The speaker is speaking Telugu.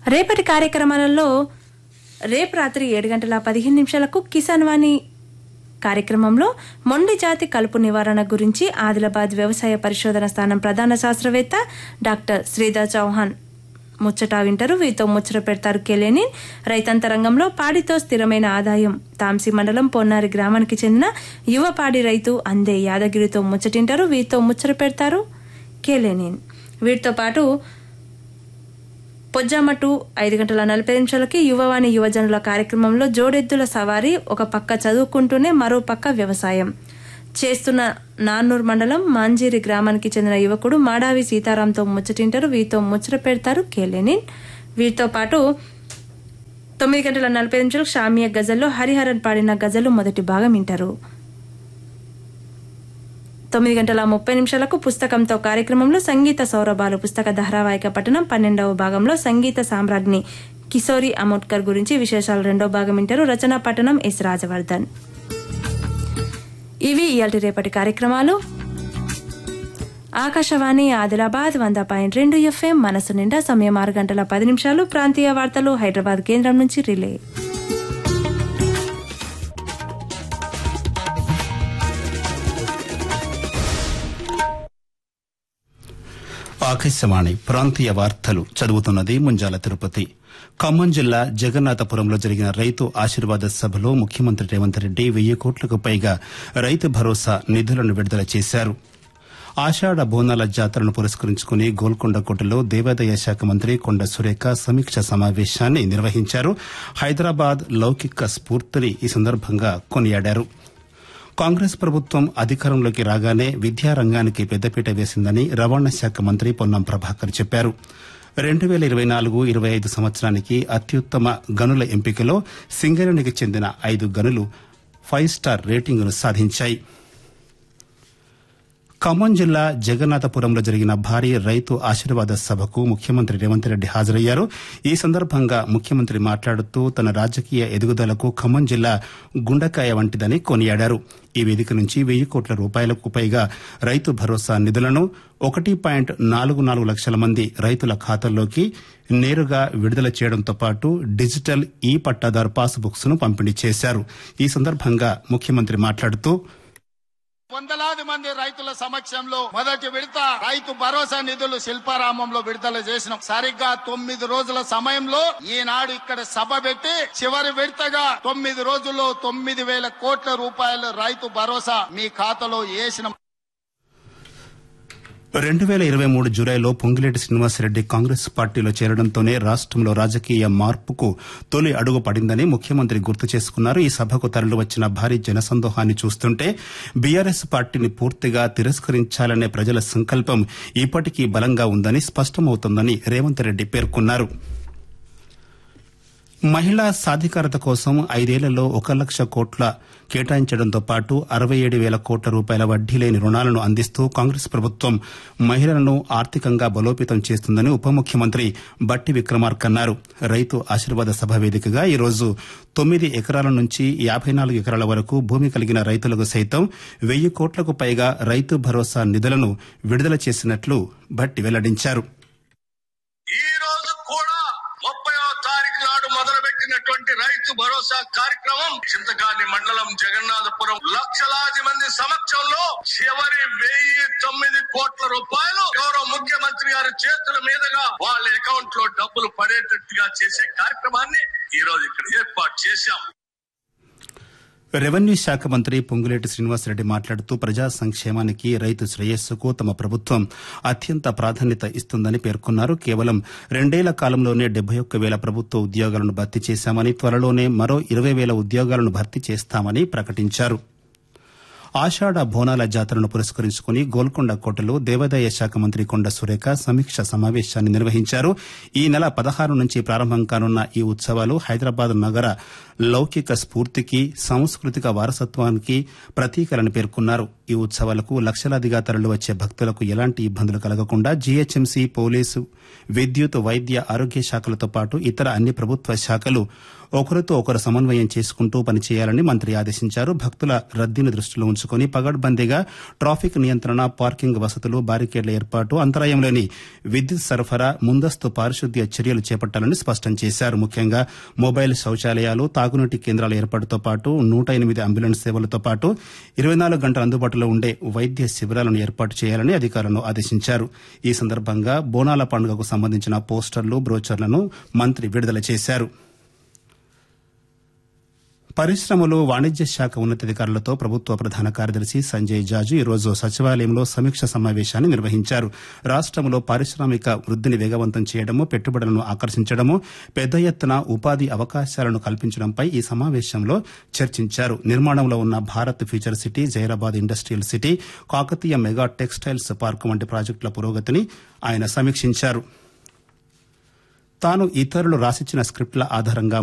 రేపటి కార్యక్రమాలలో రేపు రాత్రి ఏడు గంటల పదిహేను నిమిషాలకు కిసాన్ వాణి కార్యక్రమంలో మొండి జాతి కలుపు నివారణ గురించి ఆదిలాబాద్ వ్యవసాయ పరిశోధన స్థానం ప్రధాన శాస్త్రవేత్త డాక్టర్ శ్రీధర్ చౌహాన్ ముచ్చట వింటారు వీరితో ముచ్చట పెడతారు కెలేని రైతాంత రంగంలో పాడితో స్థిరమైన ఆదాయం తాంసి మండలం పొన్నారి గ్రామానికి చెందిన యువ పాడి రైతు అందే యాదగిరితో ముచ్చటింటారు వీరితో ముచ్చట పెడతారు కేలేనిన్ వీటితో పాటు పొజ్జామటు ఐదు గంటల నలభై నిమిషాలకి యువవాణి యువజనుల కార్యక్రమంలో జోడెద్దుల సవారీ ఒక పక్క చదువుకుంటూనే మరో పక్క వ్యవసాయం చేస్తున్న నాన్నూర్ మండలం మాంజీరి గ్రామానికి చెందిన యువకుడు మాడావి సీతారాంతో ముచ్చటింటారు వీరితో ముచ్చట పెడతారు కేలేనిన్ వీరితో పాటు తొమ్మిది గంటల నలభై నిమిషాలకు షామియా గజల్లో హరిహరన్ పాడిన గజలు మొదటి భాగం వింటారు తొమ్మిది గంటల ముప్పై నిమిషాలకు పుస్తకంతో కార్యక్రమంలో సంగీత సౌరభాలు పుస్తక ధారావాహిక పఠనం పన్నెండవ భాగంలో సంగీత సామ్రాజ్ఞి కిశోరి అమోట్కర్ గురించి విశేషాలు రెండో భాగం వింటారు రచనా పఠనం ఎస్ రాజవర్ధన్ ఇవి ఇయాల్టి రేపటి కార్యక్రమాలు ఆకాశవాణి ఆదిలాబాద్ వంద పాయింట్ రెండు ఎఫ్ఎం మనసు నిండా సమయం ఆరు గంటల పది నిమిషాలు ప్రాంతీయ వార్తలు హైదరాబాద్ కేంద్రం నుంచి రిలే ఆకాశవాణి ప్రాంతీయ వార్తలు చదువుతున్నది ముంజాల తిరుపతి ఖమ్మం జిల్లా జగన్నాథపురంలో జరిగిన రైతు ఆశీర్వాద సభలో ముఖ్యమంత్రి రేవంత్ రెడ్డి వెయ్యి కోట్లకు పైగా రైతు భరోసా నిధులను విడుదల చేశారు ఆషాఢ బోనాల జాతరను పురస్కరించుకుని గోల్కొండ కోటలో దేవాదాయ శాఖ మంత్రి కొండ సురేఖ సమీక్ష సమావేశాన్ని నిర్వహించారు హైదరాబాద్ లౌకిక స్ఫూర్తిని ఈ సందర్భంగా కొనియాడారు కాంగ్రెస్ ప్రభుత్వం అధికారంలోకి రాగానే విద్యారంగానికి పెద్దపీట వేసిందని రవాణా శాఖ మంత్రి పొన్నం ప్రభాకర్ చెప్పారు రెండు వేల ఇరవై నాలుగు ఇరవై ఐదు సంవత్సరానికి అత్యుత్తమ గనుల ఎంపికలో సింగరేణికి చెందిన ఐదు గనులు ఫైవ్ స్టార్ రేటింగును సాధించాయి ఖమ్మం జిల్లా జగన్నాథపురంలో జరిగిన భారీ రైతు ఆశీర్వాద సభకు ముఖ్యమంత్రి రేవంత్ రెడ్డి హాజరయ్యారు ఈ సందర్భంగా ముఖ్యమంత్రి మాట్లాడుతూ తన రాజకీయ ఎదుగుదలకు ఖమ్మం జిల్లా గుండకాయ వంటిదని కొనియాడారు ఈ వేదిక నుంచి వెయ్యి కోట్ల రూపాయలకు పైగా రైతు భరోసా నిధులను ఒకటి పాయింట్ నాలుగు నాలుగు లక్షల మంది రైతుల ఖాతాల్లోకి నేరుగా విడుదల చేయడంతో పాటు డిజిటల్ ఈ పట్టాదారు పాస్ బుక్స్ ను పంపిణీ చేశారు ఈ సందర్భంగా ముఖ్యమంత్రి మాట్లాడుతూ వందలాది మంది రైతుల సమక్షంలో మొదటి విడత రైతు భరోసా నిధులు శిల్పారామంలో విడుదల చేసినాం సరిగ్గా తొమ్మిది రోజుల సమయంలో ఈనాడు ఇక్కడ సభ పెట్టి చివరి విడతగా తొమ్మిది రోజుల్లో తొమ్మిది వేల కోట్ల రూపాయల రైతు భరోసా మీ ఖాతాలో వేసినాం రెండు వేల ఇరవై మూడు జూలైలో పొంగిలేటి శ్రీనివాసరెడ్డి కాంగ్రెస్ పార్టీలో చేరడంతోనే రాష్టంలో రాజకీయ మార్పుకు తొలి అడుగు పడిందని ముఖ్యమంత్రి గుర్తు చేసుకున్నారు ఈ సభకు తరలివచ్చిన భారీ జనసందోహాన్ని చూస్తుంటే బీఆర్ఎస్ పార్టీని పూర్తిగా తిరస్కరించాలనే ప్రజల సంకల్పం ఇప్పటికీ బలంగా ఉందని స్పష్టమవుతోందని రేవంత్ రెడ్డి పేర్కొన్నారు మహిళా సాధికారత కోసం ఐదేళ్లలో ఒక లక్ష కోట్ల కేటాయించడంతో పాటు అరవై ఏడు వేల కోట్ల రూపాయల వడ్డీ లేని రుణాలను అందిస్తూ కాంగ్రెస్ ప్రభుత్వం మహిళలను ఆర్థికంగా బలోపేతం చేస్తుందని ఉప ముఖ్యమంత్రి బట్టి విక్రమార్క అన్నారు రైతు ఆశీర్వాద సభ వేదికగా ఈరోజు తొమ్మిది ఎకరాల నుంచి యాభై నాలుగు ఎకరాల వరకు భూమి కలిగిన రైతులకు సైతం వెయ్యి కోట్లకు పైగా రైతు భరోసా నిధులను విడుదల చేసినట్లు భట్టి వెల్లడించారు ఈ రోజు కూడా ముప్పైవ తారీఖు నాడు మొదలుపెట్టినటువంటి రైతు భరోసా కార్యక్రమం చింతకాని మండలం జగన్నాథపురం లక్షలాది మంది సమక్షంలో చివరి వెయ్యి తొమ్మిది కోట్ల రూపాయలు గౌరవ ముఖ్యమంత్రి గారి చేతుల మీదుగా వాళ్ళ అకౌంట్ లో డబ్బులు పడేటట్టుగా చేసే కార్యక్రమాన్ని ఈ రోజు ఇక్కడ ఏర్పాటు చేశాం రెవెన్యూ శాఖ మంత్రి పొంగులేటి శ్రీనివాసరెడ్డి మాట్లాడుతూ ప్రజా సంక్షేమానికి రైతు శ్రేయస్సుకు తమ ప్రభుత్వం అత్యంత ప్రాధాన్యత ఇస్తుందని పేర్కొన్నారు కేవలం రెండేళ్ల కాలంలోనే డెబ్బై ఒక్క వేల ప్రభుత్వ ఉద్యోగాలను భర్తీ చేశామని త్వరలోనే మరో ఇరవై వేల ఉద్యోగాలను భర్తీ చేస్తామని ప్రకటించారు ఆషాఢ బోనాల జాతరను పురస్కరించుకుని గోల్కొండ కోటలో దేవాదాయ శాఖ మంత్రి కొండ సురేఖ సమీక్ష సమావేశాన్ని నిర్వహించారు ఈ నెల పదహారు నుంచి ప్రారంభం కానున్న ఈ ఉత్సవాలు హైదరాబాద్ నగర లౌకిక స్ఫూర్తికి సాంస్కృతిక వారసత్వానికి ప్రతీకలని పేర్కొన్నారు ఈ ఉత్సవాలకు లక్షలాదిగా తరలివచ్చే భక్తులకు ఎలాంటి ఇబ్బందులు కలగకుండా జీహెచ్ఎంసీ పోలీసు విద్యుత్ వైద్య ఆరోగ్య శాఖలతో పాటు ఇతర అన్ని ప్రభుత్వ శాఖలు ఒకరితో ఒకరు సమన్వయం చేసుకుంటూ పనిచేయాలని మంత్రి ఆదేశించారు భక్తుల రద్దీని దృష్టిలో ఉంచుకుని పగడ్బందీగా ట్రాఫిక్ నియంత్రణ పార్కింగ్ వసతులు బారికేడ్ల ఏర్పాటు అంతరాయం లేని విద్యుత్ సరఫరా ముందస్తు పారిశుద్ధ్య చర్యలు చేపట్టాలని స్పష్టం చేశారు ముఖ్యంగా మొబైల్ శౌచాలయాలు తాగునీటి కేంద్రాల ఏర్పాటుతో పాటు నూట ఎనిమిది అంబులెన్స్ సేవలతో పాటు ఇరవై నాలుగు గంటల అందుబాటులో ఉండే వైద్య శిబిరాలను ఏర్పాటు చేయాలని అధికారులను ఆదేశించారు ఈ సందర్భంగా బోనాల పండుగకు సంబంధించిన పోస్టర్లు బ్రోచర్లను మంత్రి విడుదల చేశారు పరిశ్రమలు వాణిజ్య శాఖ ఉన్నతాధికారులతో ప్రభుత్వ ప్రధాన కార్యదర్శి సంజయ్ జాజు ఈరోజు సచివాలయంలో సమీక్ష సమావేశాన్ని నిర్వహించారు రాష్టంలో పారిశ్రామిక వృద్దిని వేగవంతం చేయడము పెట్టుబడులను ఆకర్షించడము పెద్ద ఎత్తున ఉపాధి అవకాశాలను కల్పించడంపై ఈ సమావేశంలో చర్చించారు నిర్మాణంలో ఉన్న Bharat future city Zaheerabad industrial city Kakatiya mega textiles park వంటి ప్రాజెక్టుల పురోగతిని ఆయన సమీక్షించారు తాను ఇతరులు రాసిచ్చిన స్క్రిప్ట్ల ఆధారంగా